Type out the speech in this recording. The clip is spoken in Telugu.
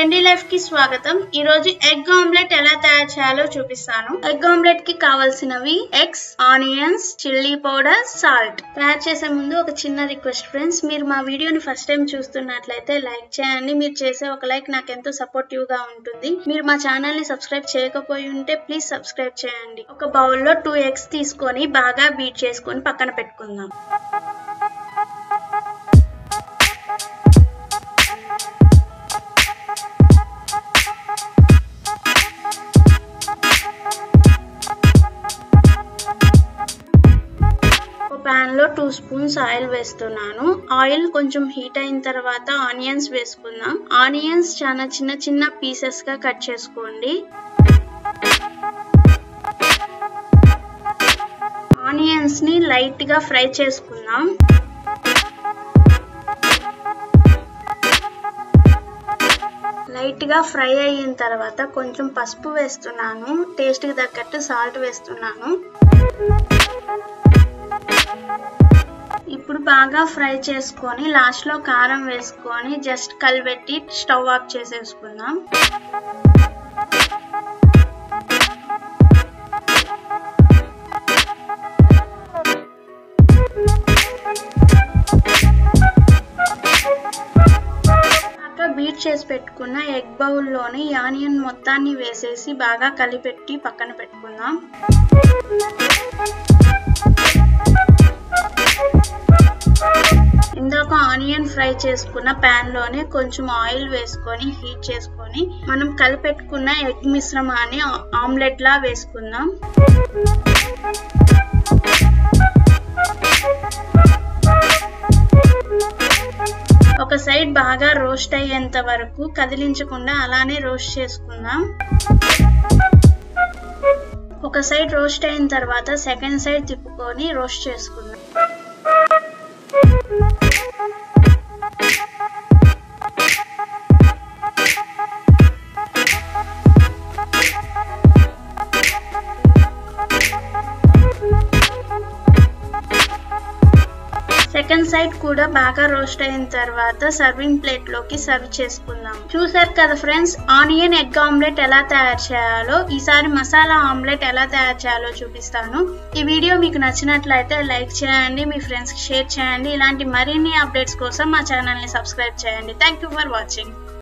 ట్రెండీ లైఫ్ కి స్వాగతం ఈ రోజు ఎగ్ ఆమ్లెట్ ఎలా తయారు చేయాలో చూపిస్తాను ఎగ్ ఆమ్లెట్ కి కావాల్సినవి eggs onions chilli powder salt తయారు చేసే ముందు ఒక చిన్న రిక్వెస్ట్ ఫ్రెండ్స్ మీరు మా వీడియోని ఫస్ట్ టైం చూస్తున్నట్లయితే లైక్ చేయండి మీరు చేసే ఒక లైక్ నాకు ఎంతో సపోర్టివ్ గా ఉంటుంది మీరు మా ఛానల్ ని సబ్స్క్రైబ్ చేయకపోయి ఉంటే ప్లీజ్ సబ్స్క్రైబ్ చేయండి ఒక బౌల్లో టూ ఎగ్స్ తీసుకొని బాగా బీట్ చేసుకొని పక్కన పెట్టుకుందాం పాన్ లో టూ స్పూన్స్ ఆయిల్ వేస్తున్నాను ఆయిల్ కొంచెం హీట్ అయిన తర్వాత ఆనియన్స్ వేసుకుందాం ఆనియన్స్ చాలా చిన్న చిన్న పీసెస్ గా కట్ చేసుకోండి ఆనియన్స్ ని లైట్ గా ఫ్రై చేసుకుందాం లైట్ గా ఫ్రై అయిన తర్వాత కొంచెం పసుపు వేస్తున్నాను టేస్ట్ కి తగ్గట్టు సాల్ట్ వేస్తున్నాను ఇప్పుడు బాగా ఫ్రై చేసుకొని లాస్ట్ లో కారం వేసుకొని జస్ట్ కలిపెట్టి స్టవ్ ఆఫ్ చేసేసుకుందాం బీట్ చేసి పెట్టుకున్న ఎగ్ బౌల్లోని ఆనియన్ మొత్తాన్ని వేసేసి బాగా కలిపెట్టి పక్కన పెట్టుకుందాం ఇందాక ఆనియన్ ఫ్రై చేసుకున్న ప్యాన్ లోనే కొంచెం ఆయిల్ వేసుకొని హీట్ చేసుకొని మనం కలిపెట్టుకున్న ఎగ్ మిశ్రమాన్ని ఆమ్లెట్ లా వేసుకుందాం ఒక సైడ్ బాగా రోస్ట్ అయ్యేంత వరకు కదిలించకుండా అలానే రోస్ట్ చేసుకుందాం ఒక సైడ్ రోస్ట్ అయిన తర్వాత సెకండ్ సైడ్ తిప్పుకొని రోస్ట్ చేసుకుందాం సెకండ్ సైడ్ కూడా బాగా రోస్ట్ అయిన తర్వాత సర్వింగ్ ప్లేట్ లోకి సర్వ్ చేసుకుందాం చూసారు కదా ఫ్రెండ్స్ ఆనియన్ ఎగ్ ఆమ్లెట్ ఎలా తయారు చేయాలో ఈసారి మసాలా ఆమ్లెట్ ఎలా తయారు చేయాలో చూపిస్తాను ఈ వీడియో మీకు నచ్చినట్లయితే లైక్ చేయండి మీ ఫ్రెండ్స్ కి షేర్ చేయండి ఇలాంటి మరిన్ని అప్డేట్స్ కోసం మా ఛానల్ ని సబ్స్క్రైబ్ చేయండి థ్యాంక్ యూ ఫర్ వాచింగ్